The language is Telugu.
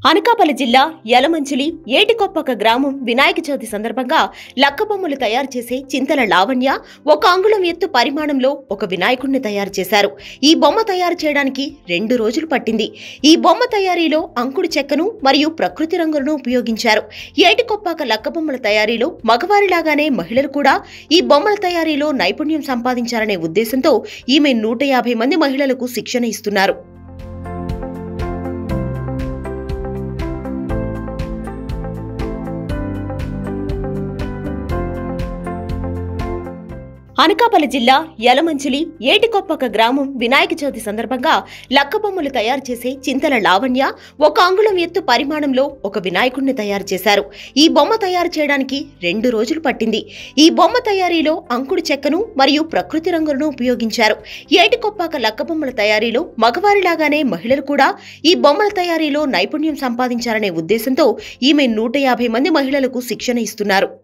అనకాపల్లి జిల్లా యలమంచిలి ఏటికొప్పక గ్రామం వినాయక చవితి సందర్భంగా లక్కబొమ్మలు తయారు చేసే చింతల లావణ్య ఒక అంగుళం ఎత్తు పరిమాణంలో ఒక వినాయకుడిని తయారు చేశారు ఈ బొమ్మ తయారు చేయడానికి రెండు రోజులు పట్టింది ఈ బొమ్మ తయారీలో అంకుడు చెక్కను మరియు ప్రకృతి రంగులను ఉపయోగించారు ఏటికొప్పాక లక్కబొమ్మల తయారీలో మగవారిలాగానే మహిళలు కూడా ఈ బొమ్మల తయారీలో నైపుణ్యం సంపాదించాలనే ఉద్దేశంతో ఈమె నూట యాభై మంది మహిళలకు శిక్షణ ఇస్తున్నారు అనకాపల్లి జిల్లా యలమంచిలి ఏటికొప్పక గ్రామం వినాయక చవితి సందర్భంగా లక్కబొమ్మలు తయారు చేసే చింతల లావణ్య ఒక అంగుళం ఎత్తు పరిమాణంలో ఒక వినాయకుడిని తయారు చేశారు ఈ బొమ్మ తయారు చేయడానికి రెండు రోజులు పట్టింది ఈ బొమ్మ తయారీలో అంకుడు చెక్కను మరియు ప్రకృతి రంగులను ఉపయోగించారు ఏటికొప్పాక లక్కబొమ్మల తయారీలో మగవారిలాగానే మహిళలు కూడా ఈ బొమ్మల తయారీలో నైపుణ్యం సంపాదించాలనే ఉద్దేశంతో ఈమె నూట యాభై మంది మహిళలకు శిక్షణ ఇస్తున్నారు